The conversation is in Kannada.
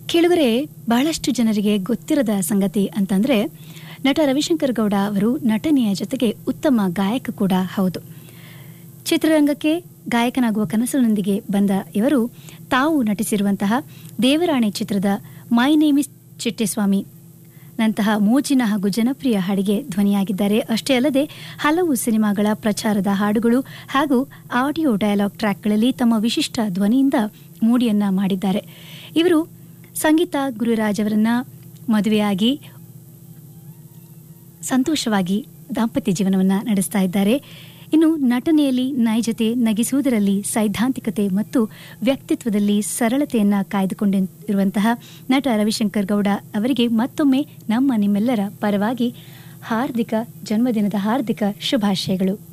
ಕೇಳುಗರೆ ಬಹಳಷ್ಟು ಜನರಿಗೆ ಗೊತ್ತಿರದ ಸಂಗತಿ ಅಂತಂದ್ರೆ ನಟ ರವಿಶಂಕರ್ ಗೌಡ ಅವರು ನಟನೆಯ ಜೊತೆಗೆ ಉತ್ತಮ ಗಾಯಕ ಕೂಡ ಹೌದು ಚಿತ್ರರಂಗಕ್ಕೆ ಗಾಯಕನಾಗುವ ಕನಸಿನೊಂದಿಗೆ ಬಂದ ಇವರು ತಾವು ನಟಿಸಿರುವಂತಹ ದೇವರಾಣೆ ಚಿತ್ರದ ಮೈ ನೇಮಿಸ್ ಚಿಟ್ಟೆಸ್ವಾಮಿ ನಂತಹ ಮೋಜಿನ ಹಾಗೂ ಜನಪ್ರಿಯ ಹಾಡಿಗೆ ಧ್ವನಿಯಾಗಿದ್ದಾರೆ ಅಷ್ಟೇ ಅಲ್ಲದೆ ಹಲವು ಸಿನಿಮಾಗಳ ಪ್ರಚಾರದ ಹಾಡುಗಳು ಹಾಗೂ ಆಡಿಯೋ ಡಯಲಾಗ್ ಟ್ರ್ಯಾಕ್ಗಳಲ್ಲಿ ತಮ್ಮ ವಿಶಿಷ್ಟ ಧ್ವನಿಯಿಂದ ಮೂಡಿಯನ್ನ ಮಾಡಿದ್ದಾರೆ ಇವರು ಸಂಗೀತ ಗುರುರಾಜ್ ಅವರನ್ನ ಮದುವೆಯಾಗಿ ಸಂತೋಷವಾಗಿ ದಾಂಪತ್ಯ ಜೀವನವನ್ನು ನಡೆಸ್ತಾ ಇದ್ದಾರೆ ಇನ್ನು ನಟನೆಯಲ್ಲಿ ನೈಜತೆ ನಗಿಸುವುದರಲ್ಲಿ ಸೈದ್ಧಾಂತಿಕತೆ ಮತ್ತು ವ್ಯಕ್ತಿತ್ವದಲ್ಲಿ ಸರಳತೆಯನ್ನ ಕಾಯ್ದುಕೊಂಡಿರುವಂತಹ ನಟ ರವಿಶಂಕರ್ ಗೌಡ ಅವರಿಗೆ ಮತ್ತೊಮ್ಮೆ ನಮ್ಮ ನಿಮ್ಮೆಲ್ಲರ ಪರವಾಗಿ ಹಾರ್ದಿಕ ಜನ್ಮದಿನದ ಹಾರ್ದಿಕ ಶುಭಾಶಯಗಳು